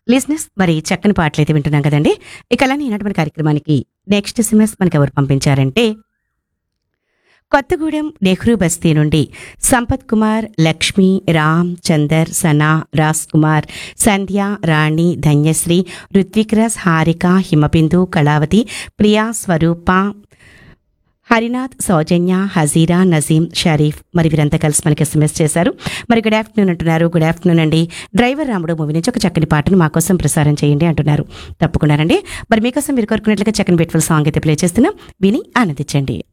లిజినెస్ మరి చక్కని పాటలు అయితే వింటున్నాం కదండి ఇక అలానే ఈనాటి మన కార్యక్రమానికి నెక్స్ట్ ఎస్ఎంఎస్ మనకి ఎవరు పంపించారంటే కొత్తగూడెం నెహ్రూ బస్తీ నుండి సంపత్ కుమార్ లక్ష్మి రామ్ చందర్ సనా రాజ్ కుమార్ సంధ్య రాణి ధన్యశ్రీ రుత్విక్రస్ హారిక హిమబిందు కళావతి ప్రియా స్వరూప హరినాథ్ సౌజన్య హజీరా నజీం షరీఫ్ మరి వీరంతా కలిసి మనకి ఎస్ఎంఎస్ చేశారు మరి గుడ్ ఆఫ్టర్నూన్ అంటున్నారు గుడ్ ఆఫ్టర్నూన్ అండి డ్రైవర్ రాముడు మూవీ నుంచి ఒక చక్కని పాటను మా కోసం ప్రసారం చేయండి అంటున్నారు తప్పకుండానండి మరి మీకోసం మీరు కోరుకున్నట్లుగా చక్కని బెట్ఫుల్ సాంగ్ అయితే ప్లే చేస్తున్నాం విని ఆనందించండి